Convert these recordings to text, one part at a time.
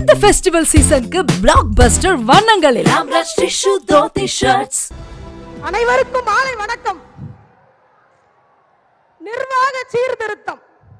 இந்த ஃபெஸ்டிவல் சீசனுக்கு பிளாக் பஸ்டர் வண்ணங்களில் ஆம்ரஷ் டிஷ்யூ தோத்தி ஷர்ட்ஸ் அனைவருக்கும் மாலை வணக்கம் நிர்வாக சீர்திருத்தம்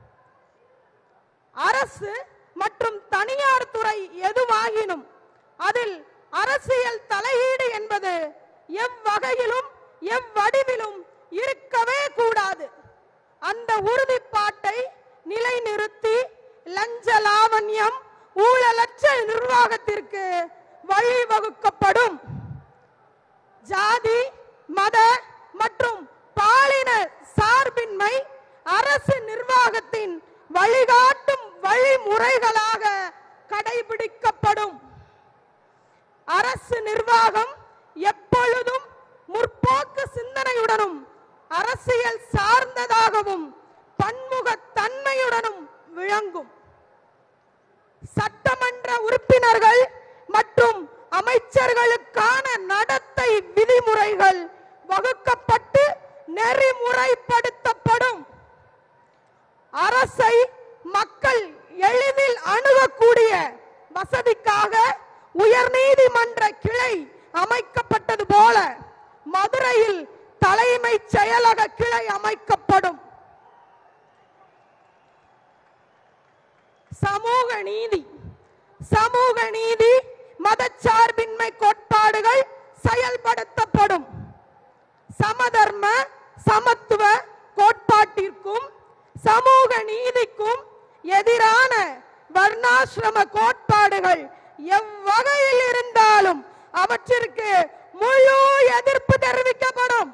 அரசு மற்றும் தனியார் துறை எதுவாகினும் அதில் அரசியல் தலையீடு என்பது எவ்வகையிலும் எவ்வடிவிலும் இருக்கவே கூடாது அந்த உறுதிப்பாட்டை நிலைநிறுத்தி லஞ்ச லாவண்யம் ஊழலற்ற நிர்வாகத்திற்கு வழிவகுக்கப்படும் ஜாதி மத மற்றும் பாலின சார்பின்மை அரசு நிர்வாகத்தின் வழிகாட்டும் வழிமுறைகளாக கடைபிடிக்கப்படும் அரசு நிர்வாகம் எப்பொழுதும் முற்போக்கு சிந்தனையுடனும் அரசியல் சார்ந்ததாகவும் பன்முகத்தன்மையுடனும் விளங்கும் சட்டமன்ற உறுப்பினர்கள் மற்றும் அமைச்சர்களுக்கான நடத்தை விதிமுறைகள் வகுக்கப்பட்டு நெறிமுறைப்படுத்தப்படும் அரசை மக்கள் எளிதில் அணுகக்கூடிய வசதிக்காக உயர்நீதிமன்ற கிளை அமைக்கப்பட்டது போல மதுரையில் தலைமைச் செயலக கிளை அமைக்கப்படும் சமூக நீதி சமூக நீதி மதச்சார்பின்மை கோட்பாடுகள் செயல்படுத்தப்படும் சமதர்ம சமத்துவ கோட்பாட்டிற்கும் சமூக நீதிக்கும் எதிரான வர்ணாசிரம கோட்பாடுகள் எவ்வகையில் இருந்தாலும் அவற்றிற்கு முழு எதிர்ப்பு தெரிவிக்கப்படும்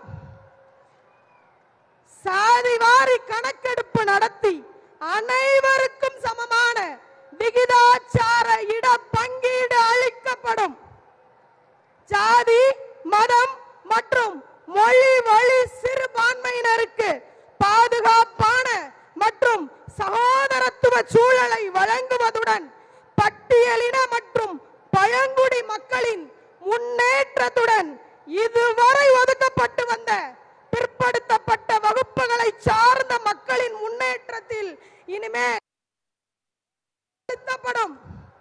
சாதிவாரி கணக்கெடுப்பு நடத்தி அனைவருக்கும் சமமான விகிதாச்சார இட பங்கீடு அளிக்கப்படும் ஜாதி மதம் மற்றும் மொழி வழி சிறுபான்மையினருக்கு பாதுகாப்பான மற்றும் சகோதரத்துவ சூழலை வழங்குவதுடன் பட்டியலின மற்றும் பழங்குடி மக்களின் முன்னேற்றத்துடன் இதுவரை ஒதுக்கப்பட்டு வந்த பிற்படுத்தப்பட்ட வகுப்புகளை சார்ந்த மக்களின் முன்னேற்றத்தில் இனிமே செலுத்தப்படும்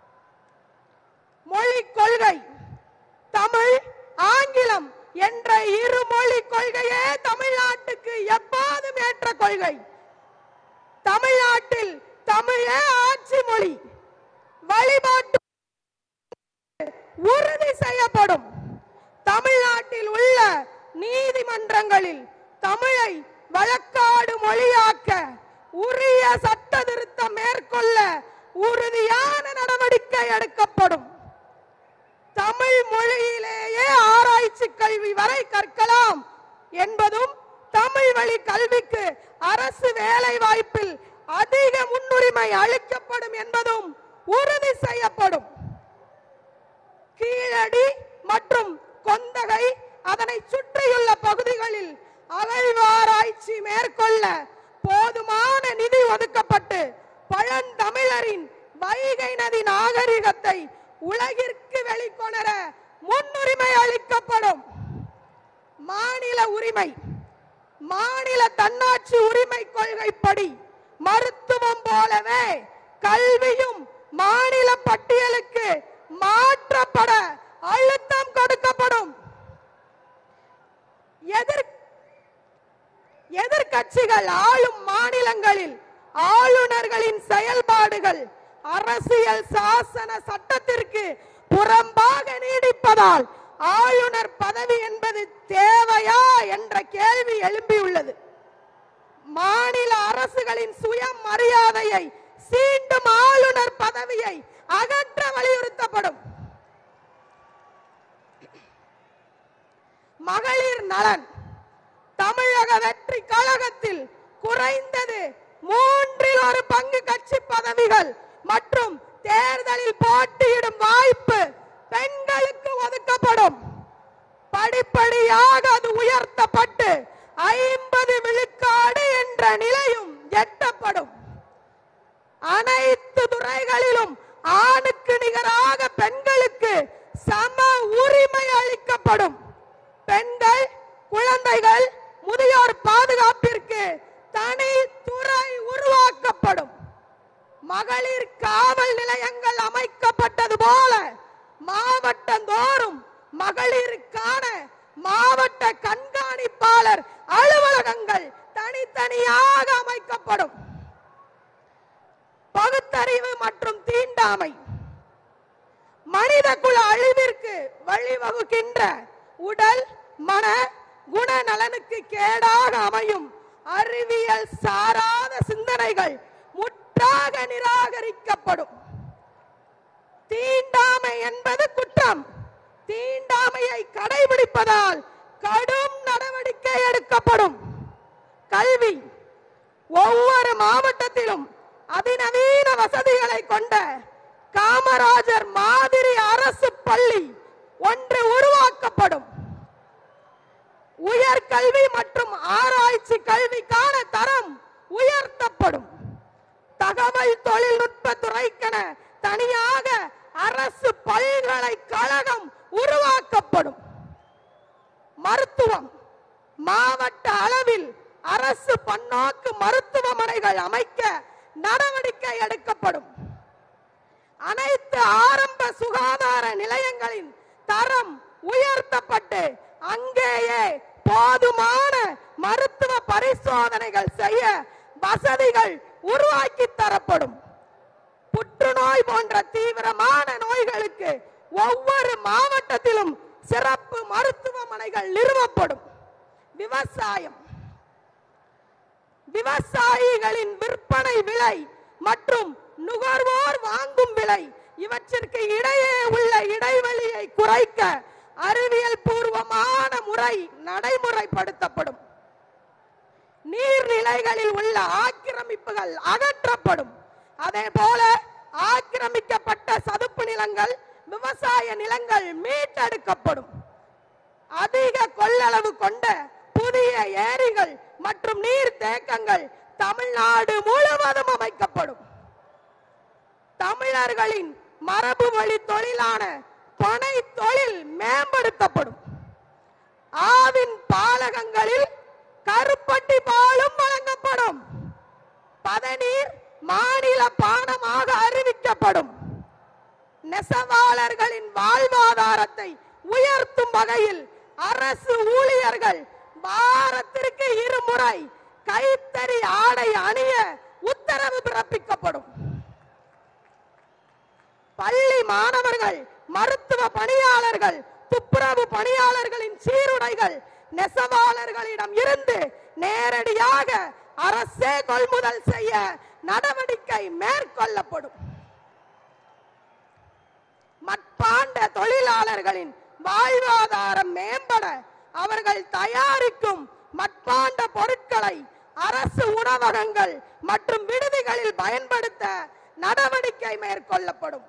மொழி கொள்கை தமிழ் ஆங்கிலம் என்ற இரு மொழி கொள்கையே தமிழ்நாட்டுக்கு எப்போதும் ஏற்ற கொள்கை தமிழ்நாட்டில் தமிழே ஆட்சி மொழி வழிபாட்டு உறுதி செய்யப்படும் தமிழ்நாட்டில் உள்ள நீதிமன்றங்களில் தமிழை வழக்காடு மொழியாக்க உரிய சட்ட திருத்தம் மேற்கொள்ள உறுதியான நடவடிக்கை எடுக்கப்படும் தமிழ் மொழியிலேயே ஆராய்ச்சி கல்வி வரை கற்கலாம் என்பதும் தமிழ் வழி கல்விக்கு அரசு வேலை வாய்ப்பில் அதிக முன்னுரிமை அளிக்கப்படும் என்பதும் உறுதி செய்யப்படும் கீழடி மற்றும் கொந்தகை அதனை சுற்றியுள்ள பகுதிகளில் அகழ்வாராய்ச்சி மேற்கொள்ள போதுமான நிதி ஒதுக்கப்பட்டு பழந்தமிழரின் வைகை நதி நாகரிகத்தை உலகிற்கு வெளிக்கொணர முன்னுரிமை அளிக்கப்படும் மாநில உரிமை மாநில தன்னாட்சி உரிமை கொள்கைப்படி மருத்துவம் போலவே கல்வியும் மாநில பட்டியலுக்கு மாற்றப்பட அழுத்தம் கொடுக்கப்படும் எதிர் எதிர்கட்சிகள் ஆளும் மாநிலங்களில் ஆளுநர்களின் செயல்பாடுகள் அரசியல் சாசன சட்டத்திற்கு புறம்பாக நீடிப்பதால் ஆளுநர் பதவி என்பது தேவையா என்ற கேள்வி எழும்பியுள்ளது மாநில அரசுகளின் சுயமரியாதையை சீண்டும் ஆளுநர் பதவியை அகற்ற வலியுறுத்தப்படும் மகளிர் நலன் தமிழக வெற்றி கழகத்தில் குறைந்தது மூன்றில் ஒரு பங்கு கட்சி பதவிகள் மற்றும் தேர்தலில் போட்டியிடும் வாய்ப்பு பெண்களுக்கு ஒதுக்கப்படும் படிப்படியாக அது உயர்த்தப்பட்டு ஐம்பது விழுக்காடு என்ற நிலையும் எட்டப்படும் அனைத்து துறைகளிலும் ஆணுக்கு நிகராக பெண்களுக்கு சம உரிமை அளிக்கப்படும் பெண்கள் குழந்தைகள் முதியோர் பாதுகாப்பிற்கு தனி துறை உருவாக்கப்படும் மகளிர் காவல் நிலையங்கள் அமைக்கப்பட்டது மகளிருக்கான மாவட்ட கண்காணிப்பாளர் அலுவலகங்கள் தனித்தனியாக அமைக்கப்படும் பகுத்தறிவு மற்றும் தீண்டாமை மனித குல அழிவிற்கு வழிவகுக்கின்ற உடல் மன குண நலனுக்கு கேடாக அமையும் அறிவியல் சாராத சிந்தனைகள் முற்றாக நிராகரிக்கப்படும் தீண்டாமை என்பது குற்றம் தீண்டாமையை கடைபிடிப்பதால் கடும் நடவடிக்கை எடுக்கப்படும் கல்வி ஒவ்வொரு மாவட்டத்திலும் அதிநவீன வசதிகளை கொண்ட காமராஜர் மாதிரி அரசு பள்ளி ஒன்று உருவாக்கப்படும் உயர்கல்வி மற்றும் ஆராய்ச்சி கல்விக்கான தரம் உயர்த்தப்படும் தகவல் தொழில்நுட்ப துறைக்கென தனியாக அரசு பல்கலைக்கழகம் உருவாக்கப்படும் மருத்துவம் மாவட்ட அளவில் அரசு பன்னோக்கு மருத்துவமனைகள் அமைக்க நடவடிக்கை எடுக்கப்படும் அனைத்து ஆரம்ப சுகாதார நிலையங்களின் தரம் உயர்த்தப்பட்டு அங்கேயே போதுமான மருத்துவ பரிசோதனைகள் செய்ய வசதிகள் உருவாக்கி தரப்படும் புற்றுநோய் போன்ற தீவிரமான நோய்களுக்கு ஒவ்வொரு மாவட்டத்திலும் சிறப்பு மருத்துவமனைகள் நிறுவப்படும் விவசாயம் விவசாயிகளின் விற்பனை விலை மற்றும் நுகர்வோர் வாங்கும் விலை இவற்றிற்கு இடையே உள்ள இடைவெளியை குறைக்க அறிவியல் பூர்வமான முறை நடைமுறைப்படுத்தப்படும் நீர்நிலைகளில் உள்ள ஆக்கிரமிப்புகள் அகற்றப்படும் அதே போல ஆக்கிரமிக்கப்பட்ட சதுப்பு நிலங்கள் விவசாய நிலங்கள் மீட்டெடுக்கப்படும் அதிக கொள்ளளவு கொண்ட புதிய ஏரிகள் மற்றும் நீர் தேக்கங்கள் தமிழ்நாடு முழுவதும் அமைக்கப்படும் தமிழர்களின் மரபு வழி தொழிலான பனை தொழில் மேம்படுத்தப்படும் ஆவின் பாலகங்களில் கருப்பட்டி பாலும் வழங்கப்படும் பதநீர் மாநில பானமாக அறிவிக்கப்படும் நெசவாளர்களின் வாழ்வாதாரத்தை உயர்த்தும் வகையில் அரசு ஊழியர்கள் வாரத்திற்கு இருமுறை கைத்தறி ஆடை அணிய உத்தரவு பிறப்பிக்கப்படும் பள்ளி மாணவர்கள் மருத்துவ பணியாளர்கள் துப்புரவு பணியாளர்களின் சீருடைகள் நெசவாளர்களிடம் இருந்து நேரடியாக அரசே கொள்முதல் செய்ய நடவடிக்கை மேற்கொள்ளப்படும் மட்பாண்ட தொழிலாளர்களின் வாழ்வாதாரம் மேம்பட அவர்கள் தயாரிக்கும் மட்பாண்ட பொருட்களை அரசு உணவகங்கள் மற்றும் விடுதிகளில் பயன்படுத்த நடவடிக்கை மேற்கொள்ளப்படும்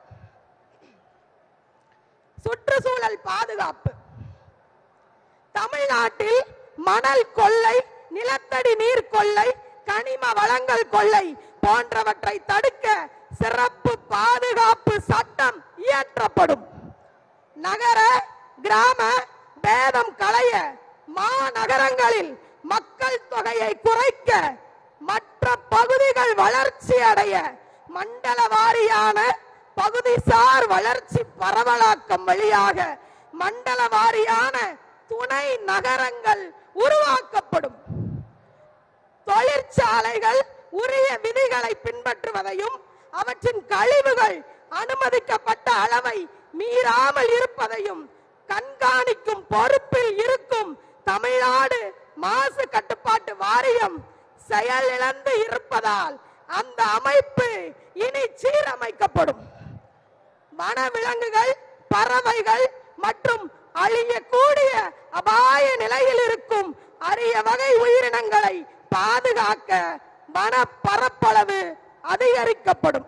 சுற்றுச்சூழல் பாதுகாப்பு தமிழ்நாட்டில் மணல் கொள்ளை நிலத்தடி நீர் கொள்ளை கனிம வளங்கள் கொள்ளை போன்றவற்றை தடுக்க சிறப்பு பாதுகாப்பு சட்டம் இயற்றப்படும் நகர கிராம பேதம் களைய மாநகரங்களில் மக்கள் தொகையை குறைக்க மற்ற பகுதிகள் வளர்ச்சி அடைய மண்டல வாரியான பகுதிசார் வளர்ச்சி பரவலாக்கம் வழியாக மண்டல வாரியான துணை நகரங்கள் உருவாக்கப்படும் தொழிற்சாலைகள் உரிய விதிகளை பின்பற்றுவதையும் அவற்றின் கழிவுகள் அனுமதிக்கப்பட்ட அளவை மீறாமல் இருப்பதையும் கண்காணிக்கும் பொறுப்பில் இருக்கும் தமிழ்நாடு மாசு கட்டுப்பாட்டு வாரியம் செயலிழந்து இருப்பதால் அந்த அமைப்பு இனி சீரமைக்கப்படும் வனவிலங்குகள் பறவைகள் மற்றும் அழியக்கூடிய அபாய நிலையில் இருக்கும் அரிய வகை உயிரினங்களை பாதுகாக்க வன பரப்பளவு அதிகரிக்கப்படும்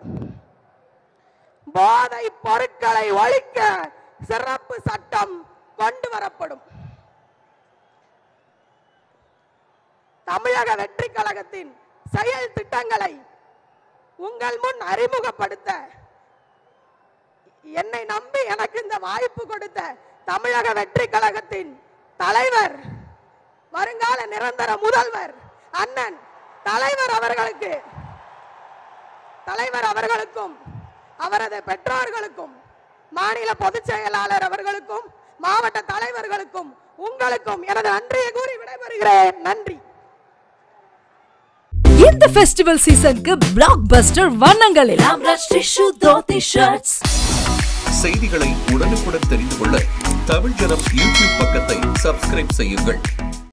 போதை பொருட்களை ஒழிக்க சிறப்பு சட்டம் கொண்டு வரப்படும் தமிழக வெற்றி கழகத்தின் செயல் திட்டங்களை உங்கள் முன் அறிமுகப்படுத்த என்னை நம்பி எனக்கு இந்த வாய்ப்பு கொடுத்த தமிழக வெற்றி கழகத்தின் தலைவர் வருங்கால நிரந்தர முதல்வர் அண்ணன் தலைவர் அவர்களுக்கு தலைவர் அவர்களுக்கும் அவரது பெற்றோர்களுக்கும் மாநில பொதுச் செயலாளர் அவர்களுக்கும் மாவட்ட தலைவர்களுக்கும் உங்களுக்கும் எனது நன்றியை கூறி விடைபெறுகிறேன் நன்றி இந்த ஃபெஸ்டிவல் சீசனுக்கு பிளாக் பஸ்டர் வண்ணங்களில் ஆம்ரஷ் டிஷ்யூ தோத்தி ஷர்ட்ஸ் செய்திகளை உடனுக்குடன் தெரிந்து கொள்ள தமிழ் ஜனம் யூடியூப் பக்கத்தை சப்ஸ்கிரைப் செய்யுங்கள்